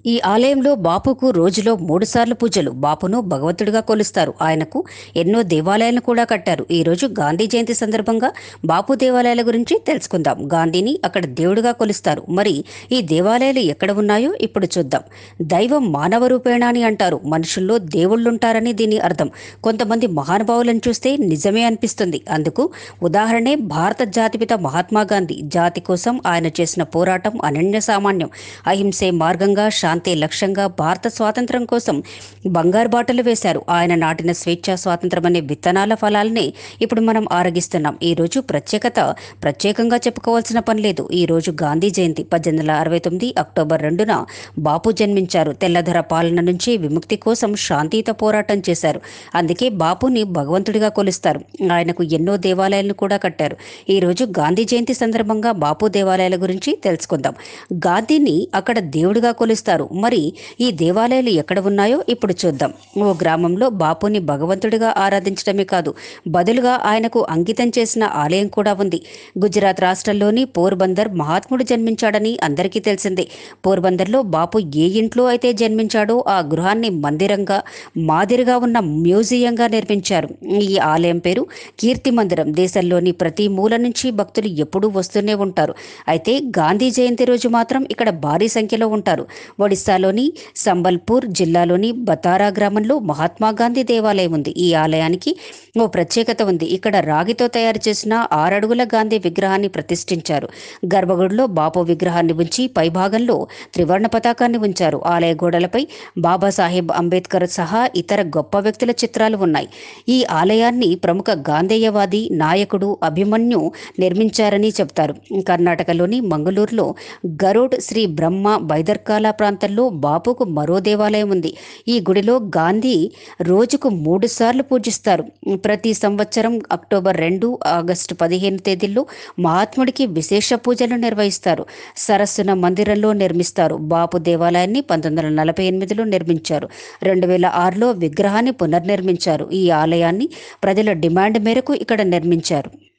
ఈ ఆలయంలో బాపుకు రోజులో మూడుసార్లు పూజలు బాపును భగవంతుడిగా కొలుస్తారు ఆయనకు ఎన్నో దేవాలయాలను కూడా కట్టారు ఈ రోజు గాంధీ జయంతి సందర్భంగా బాపు దేవాలయాల గురించి తెలుసుకుందాం గాంధీని అక్కడ దేవుడిగా కొలుస్తారు మరి ఈ దేవాలయాలు ఎక్కడ ఉన్నాయో ఇప్పుడు చూద్దాం దైవం మానవ రూపేణ అని అంటారు మనుషుల్లో దేవుళ్ళుంటారని దీని అర్థం కొంతమంది మహానుభావులను చూస్తే నిజమే అనిపిస్తుంది అందుకు ఉదాహరణే భారత జాతిపిత మహాత్మా గాంధీ జాతి కోసం ఆయన చేసిన పోరాటం అనన్య సామాన్యం అహింసే మార్గంగా శాంతి లక్ష్యంగా భారత స్వాతంత్రం కోసం బంగారు బాటలు వేశారు ఆయన నాటిన స్వేచ్ఛా స్వాతంత్రం అనే విత్తనాల ఫలాలనే ఇప్పుడు మనం ఆరగిస్తున్నాం ఈ రోజు ప్రత్యేకత ప్రత్యేకంగా చెప్పుకోవాల్సిన పని లేదు ఈ రోజు గాంధీ జయంతి పద్దెనిమిది వందల అరవై తొమ్మిది అక్టోబర్ రెండున బాపు జన్మించారు తెల్లధర పాలన నుంచి విముక్తి కోసం శాంతియుత పోరాటం చేశారు అందుకే బాపుని భగవంతుడిగా కొలుస్తారు ఆయనకు ఎన్నో దేవాలయాలను కూడా కట్టారు ఈ రోజు గాంధీ జయంతి సందర్భంగా బాపు దేవాలయాల గురించి తెలుసుకుందాం గాంధీని అక్కడ దేవుడిగా కొలుస్తారు మరి ఈ దేవాలయాలు ఎక్కడ ఉన్నాయో ఇప్పుడు చూద్దాం ఓ గ్రామంలో బాపుని భగవంతుడిగా ఆరాధించడమే కాదు బదులుగా ఆయనకు అంకితం చేసిన ఆలయం కూడా ఉంది గుజరాత్ రాష్ట్రంలోని పోర్బందర్ మహాత్ముడు జన్మించాడని అందరికీ తెలిసిందే పోర్బందర్లో బాపు ఏ ఇంట్లో అయితే జన్మించాడో ఆ గృహాన్ని మందిరంగా మాదిరిగా ఉన్న మ్యూజియంగా నిర్మించారు ఈ ఆలయం పేరు కీర్తి మందిరం దేశంలోని ప్రతి మూల నుంచి భక్తులు ఎప్పుడూ వస్తూనే ఉంటారు అయితే గాంధీ జయంతి రోజు మాత్రం ఇక్కడ భారీ సంఖ్యలో ఉంటారు ఒడిశాలోని సంబల్పూర్ జిల్లాలోని బతారా గ్రామంలో మహాత్మా గాంధీ దేవాలయం ఉంది ఈ ఆలయానికి ఓ ప్రత్యేకత ఉంది ఇక్కడ రాగితో తయారు చేసిన ఆరడుగుల గాంధీ విగ్రహాన్ని ప్రతిష్ఠించారు గర్భగుడిలో బాపు విగ్రహాన్ని ఉంచి పైభాగంలో త్రివర్ణ పతాకాన్ని ఉంచారు ఆలయ గోడలపై బాబాసాహెబ్ అంబేద్కర్ సహా ఇతర గొప్ప వ్యక్తుల చిత్రాలు ఉన్నాయి ఈ ఆలయాన్ని ప్రముఖ గాంధేయవాది నాయకుడు అభిమన్యు నిర్మించారని చెప్తారు కర్ణాటకలోని మంగళూరులో గరోడ్ శ్రీ బ్రహ్మ బైదర్కాల ప్రాంతంలో బాపుకు మరో దేవాలయం ఉంది ఈ గుడిలో గాంధీ రోజుకు మూడు సార్లు పూజిస్తారు ప్రతి సంవత్సరం అక్టోబర్ రెండు ఆగస్టు పదిహేను తేదీల్లో మహాత్ముడికి విశేష పూజలు నిర్వహిస్తారు సరస్సున మందిరంలో నిర్మిస్తారు బాపు దేవాలయాన్ని పంతొమ్మిది వందల నలభై ఎనిమిదిలో నిర్మించారు రెండు వేల ఆరులో విగ్రహాన్ని పునర్నిర్మించారు ఈ ఆలయాన్ని ప్రజల డిమాండ్ మేరకు ఇక్కడ నిర్మించారు